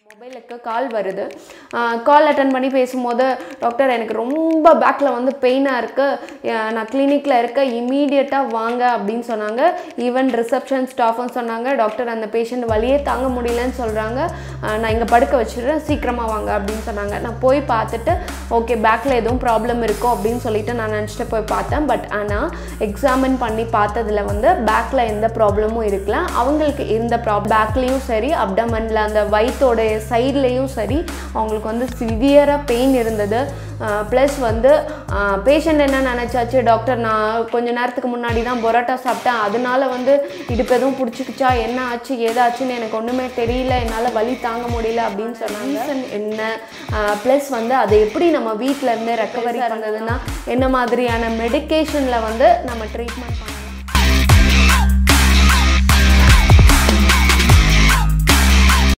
மொபைலுக்கு கால் வருது call attend பண்ணி பேசும்போது டாக்டர் எனக்கு ரொம்ப பேக்கில் வந்து பெயினாக இருக்குது நான் கிளினிக்கில் இருக்க இமீடியட்டாக வாங்க அப்படின்னு சொன்னாங்க ஈவன் ரிசப்ஷன் ஸ்டாஃபும் சொன்னாங்க டாக்டர் அந்த பேஷண்ட் வழியே தாங்க முடியலன்னு சொல்கிறாங்க நான் இங்கே படுக்க வச்சுடுறேன் சீக்கிரமாக வாங்க அப்படின்னு சொன்னாங்க நான் போய் பார்த்துட்டு ஓகே பேக்கில் எதுவும் ப்ராப்ளம் இருக்கோ அப்படின்னு சொல்லிட்டு நான் நினச்சிட்டு போய் பார்த்தேன் பட் ஆனால் எக்ஸாமின் பண்ணி பார்த்ததுல வந்து பேக்கில் எந்த ப்ராப்ளமும் இருக்கல அவங்களுக்கு இருந்த ப்ராப் பேக்லேயும் சரி அப்டமனில் அந்த வயிற்றோட சைட்லேயும் சரி அவங்களுக்கு வந்து சிவியராக பெயின் இருந்தது ப்ளஸ் வந்து பேஷண்ட் என்ன நினச்சாச்சு டாக்டர் நான் கொஞ்ச நேரத்துக்கு முன்னாடி தான் பொரோட்டா சாப்பிட்டேன் அதனால வந்து இடுப்பு எதுவும் பிடிச்சிக்கிச்சா என்ன ஆச்சு ஏதாச்சுன்னு எனக்கு ஒன்றுமே தெரியல என்னால் வலி தாங்க முடியல அப்படின்னு சொன்னாங்க Reason என்ன ப்ளஸ் வந்து அதை எப்படி நம்ம வீட்டில் இருந்தே ரெக்கவரி இருந்ததுன்னா என்ன மாதிரியான மெடிக்கேஷனில் வந்து நம்ம ட்ரீட்மெண்ட் பண்ணலாம்